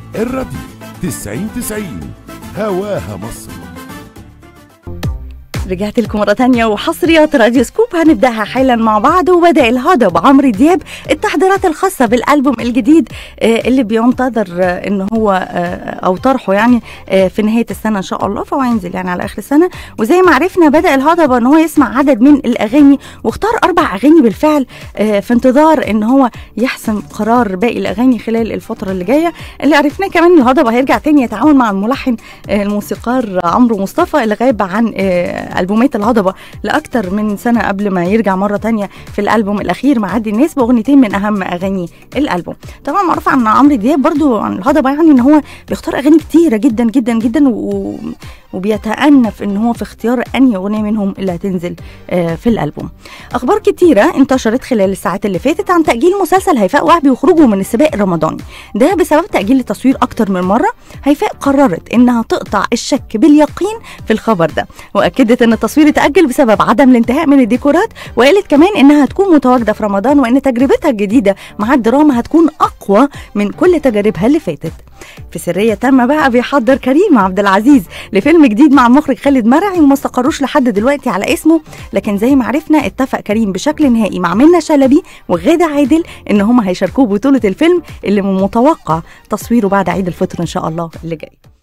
الراديو 90 90 هواها مصر رجعت لكم مرة تانية وحصريات راديو سكوب هنبدأها حالا مع بعض وبدأ الهضب عمرو دياب التحضيرات الخاصة بالألبوم الجديد آه، اللي بينتظر آه، ان هو آه، او طرحه يعني آه، في نهاية السنة ان شاء الله فهو هينزل يعني على آخر السنة وزي ما عرفنا بدأ الهضبة ان هو يسمع عدد من الأغاني واختار أربع أغاني بالفعل آه، في انتظار ان هو يحسم قرار باقي الأغاني خلال الفترة اللي جاية اللي عرفناه كمان ان الهضبة هيرجع تاني يتعاون مع الملحن آه، الموسيقار عمرو مصطفى اللي غاب عن آه، ألبومات الهضبة لأكتر من سنة قبل ما يرجع مرة تانية في الألبوم الأخير معدي الناس بأغنيتين من أهم أغاني الألبوم طبعا معروف عن عمرو دياب برضو عن الهضبة يعني إن هو بيختار أغاني كتيرة جدا جدا جدا و... وبيتأنف ان هو في اختيار انهي اغنيه منهم اللي هتنزل آه، في الالبوم. اخبار كتيره انتشرت خلال الساعات اللي فاتت عن تاجيل مسلسل هيفاء وهبي وخروجه من السباق الرمضاني. ده بسبب تاجيل التصوير اكتر من مره. هيفاء قررت انها تقطع الشك باليقين في الخبر ده، واكدت ان التصوير اتاجل بسبب عدم الانتهاء من الديكورات، وقالت كمان انها هتكون متواجده في رمضان وان تجربتها الجديده مع الدراما هتكون اقوى من كل تجاربها اللي فاتت. في سريه تم بقى بيحضر كريم عبد العزيز لفيلم جديد مع المخرج خالد مرعي وما استقروش لحد دلوقتي على اسمه لكن زي ما عرفنا اتفق كريم بشكل نهائي مع منى شلبي وغاده عادل ان هم هيشاركوه بطوله الفيلم اللي من المتوقع تصويره بعد عيد الفطر ان شاء الله اللي جاي